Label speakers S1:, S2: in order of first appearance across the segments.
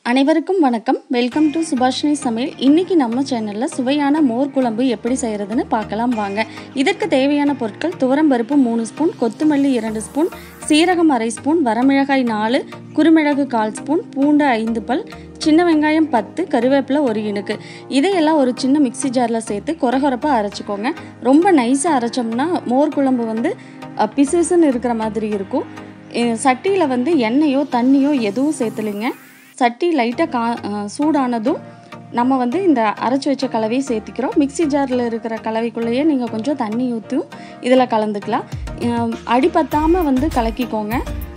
S1: அனைவருக்கும் வணக்கம் welcome to Subhashini சமையல் இன்னைக்கு நம்ம சேனலில் சுவையான மோர் குழம்பு எப்படி செய்கிறதுன்னு பார்க்கலாம் வாங்க இதற்கு தேவையான பொருட்கள் துவரம்பருப்பு மூணு ஸ்பூன் கொத்தமல்லி இரண்டு ஸ்பூன் சீரகம் அரை ஸ்பூன் வரமிளகாய் நாலு குருமிளகு கால் ஸ்பூன் பூண்டு ஐந்து பல் சின்ன வெங்காயம் பத்து கருவேப்பிலை ஒரு இனுக்கு இதையெல்லாம் ஒரு சின்ன மிக்ஸி ஜாரில் சேர்த்து கொரகொரப்பாக அரைச்சிக்கோங்க ரொம்ப நைஸாக அரைச்சோம்னா மோர் குழம்பு வந்து அஹ், பிசு பிசுன்னு இருக்கிற மாதிரி இருக்கும் சட்டியில் வந்து எண்ணெயோ தண்ணியோ எதுவும் சேர்த்துலிங்க சட்டி லைட்டாக கா அஹ் சூடானதும் நம்ம வந்து இந்த அரைச்சி வச்ச கலவையை சேர்த்திக்கிறோம் மிக்ஸி ஜாரில் இருக்கிற கலவைக்குள்ளேயே நீங்கள் கொஞ்சம் தண்ணி ஊற்றியும் இதில் கலந்துக்கலாம் அஹ் அடி பத்தாமல் வந்து கலக்கிக்கோங்க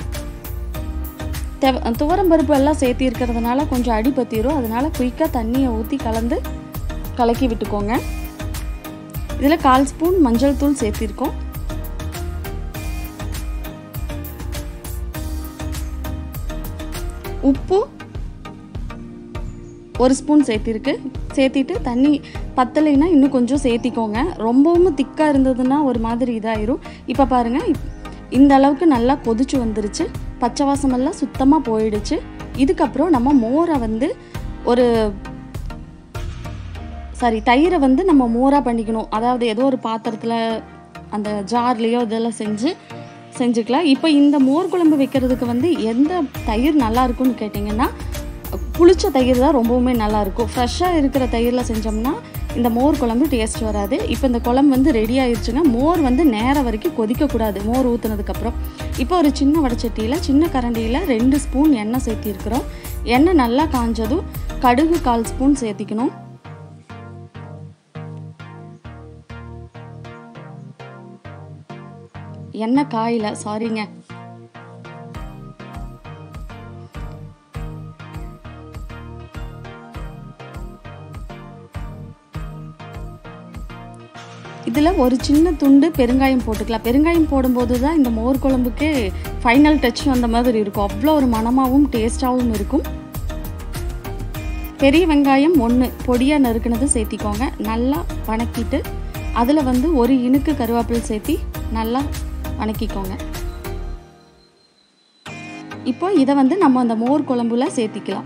S1: தெவ துவரம்பருப்பு எல்லாம் சேர்த்தி இருக்கிறதுனால கொஞ்சம் அடி பற்றிரும் அதனால குயிக்காக தண்ணியை ஊற்றி கலந்து கலக்கி விட்டுக்கோங்க இதில் கால் ஸ்பூன் மஞ்சள் தூள் சேர்த்திருக்கோம் உப்பு ஒரு ஸ்பூன் சேர்த்திருக்கு சேர்த்திட்டு தண்ணி பத்தலைன்னா இன்னும் கொஞ்சம் சேர்த்திக்கோங்க ரொம்பவும் திக்காக இருந்ததுன்னா ஒரு மாதிரி இதாயிரும் இப்போ பாருங்கள் இப்- இந்த அளவுக்கு நல்லா கொதிச்சு வந்துருச்சு பச்சை வாசமெல்லாம் சுத்தமாக போயிடுச்சு இதுக்கப்புறம் நம்ம மோரை வந்து ஒரு சாரி தயிரை வந்து நம்ம மோராக பண்ணிக்கணும் அதாவது ஏதோ ஒரு பாத்திரத்தில் அந்த ஜார்லேயோ இதெல்லாம் செஞ்சு செஞ்சுக்கலாம் இப்போ இந்த மோர் குழம்பு வைக்கிறதுக்கு வந்து எந்த தயிர் நல்லா இருக்கும்னு கேட்டிங்கன்னா புளிச்ச தயிர் தான் ரொம்பவுமே நல்லா இருக்கும் ஃப்ரெஷ்ஷாக இருக்கிற தயிரில் செஞ்சோம்னா இந்த மோர் குழம்பு டேஸ்ட் வராது இப்போ இந்த குழம்பு வந்து ரெடி ஆயிடுச்சுங்க மோர் வந்து நேரம் வரைக்கும் கொதிக்கக்கூடாது மோர் ஊற்றுனதுக்கப்புறம் இப்போ ஒரு சின்ன வடச்சட்டியில் சின்ன கரண்டியில் ரெண்டு ஸ்பூன் எண்ணெய் சேர்த்திருக்கிறோம் எண்ணெய் நல்லா காஞ்சதும் கடுகு கால் ஸ்பூன் சேர்த்திக்கணும் எண்ணெய் காயில சாரிங்க இதில் ஒரு சின்ன துண்டு பெருங்காயம் போட்டுக்கலாம் பெருங்காயம் போடும்போது தான் இந்த மோர் குழம்புக்கு ஃபைனல் டச் வந்த மாதிரி இருக்கும் அவ்வளோ ஒரு மணமாகவும் டேஸ்டாகவும் இருக்கும் பெரிய வெங்காயம் ஒன்று பொடியாக நறுக்குனது சேர்த்திக்கோங்க நல்லா வணக்கிட்டு அதில் வந்து ஒரு இனுக்கு கருவேப்பிலை சேர்த்தி நல்லா வணக்கிக்கோங்க இப்போ இதை வந்து நம்ம அந்த மோர் குழம்புல சேர்த்திக்கலாம்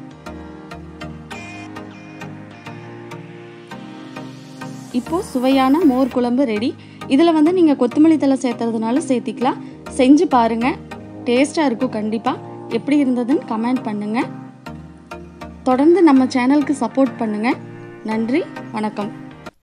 S1: இப்போ சுவையான மோர் குழம்பு ரெடி இதில் வந்து நீங்கள் கொத்தமல்லி தழை சேர்த்துறதுனால சேர்த்திக்கலாம் செஞ்சு பாருங்கள் டேஸ்ட்டாக இருக்கும் கண்டிப்பாக எப்படி இருந்ததுன்னு கமெண்ட் பண்ணுங்கள் தொடர்ந்து நம்ம சேனலுக்கு சப்போர்ட் பண்ணுங்கள் நன்றி வணக்கம்